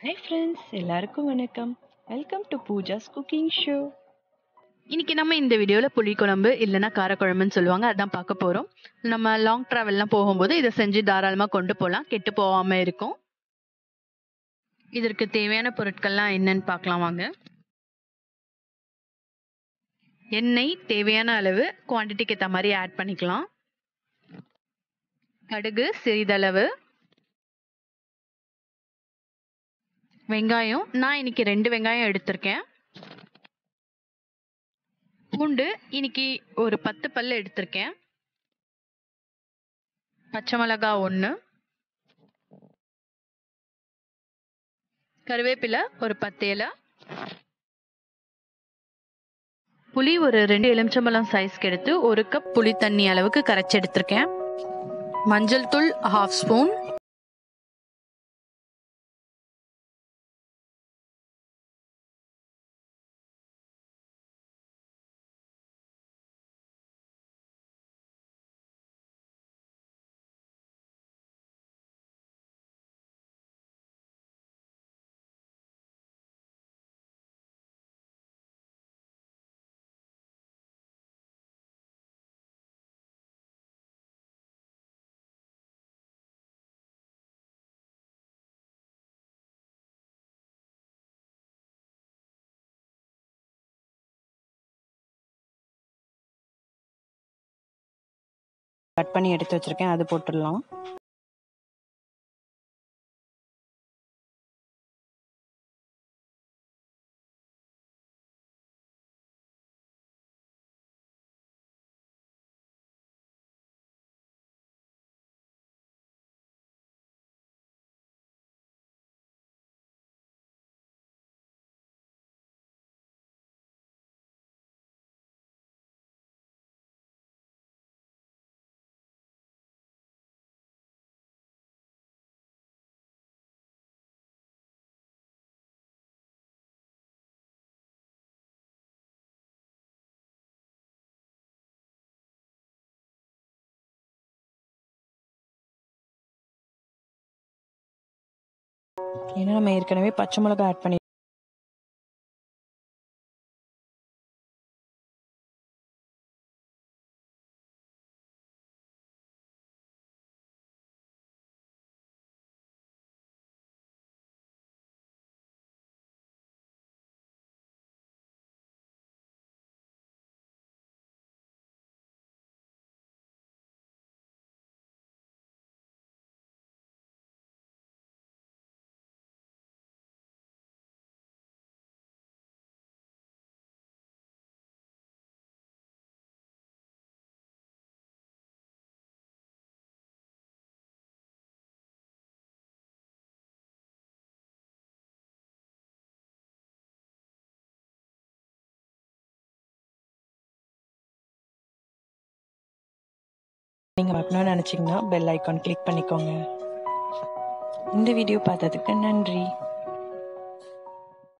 hi friends எல்லாருக்கும் வணக்கம் welcome to Pooja's cooking show இன்னைக்கு நம்ம இந்த வீடியோவில் புளிக்குழம்பு இல்லைன்னா காரக்குழம்புன்னு சொல்லுவாங்க அதான் பார்க்க போகிறோம் நம்ம லாங் ட்ராவல்லாம் போகும்போது இதை செஞ்சு தாராளமாக கொண்டு போகலாம் கெட்டு போகாமல் இருக்கும் இதற்கு தேவையான பொருட்கள்லாம் என்னன்னு பார்க்கலாம் வாங்க எண்ணெய் தேவையான அளவு குவான்டிட்டிக்கு ஏற்ற மாதிரி ஆட் பண்ணிக்கலாம் கடுகு சிறிதளவு வெங்காயம் நான் இன்னைக்கு ரெண்டு வெங்காயம் எடுத்திருக்கேன் பூண்டு இன்னைக்கு ஒரு பத்து பல்லு எடுத்திருக்கேன் பச்சை மிளகா ஒன்று கருவேப்பிலை ஒரு பத்து இலை புளி ஒரு ரெண்டு எலுமிச்சம்பழம் சைஸ்க்கு எடுத்து ஒரு கப் புளி தண்ணி அளவுக்கு கரைச்சி எடுத்திருக்கேன் மஞ்சள் தூள் ஹாஃப் ஸ்பூன் கட் பண்ணி எடுத்து வச்சிருக்கேன் அது போட்டுடலாம் ஏன்னா நம்ம ஏற்கனவே பச்சை மிளகா ஆட் பண்ணி நீங்கள் பார்க்கணும்னு நினச்சிங்கன்னா பெல் ஐக்கான் கிளிக் பண்ணிக்கோங்க இந்த வீடியோ பார்த்ததுக்கு நன்றி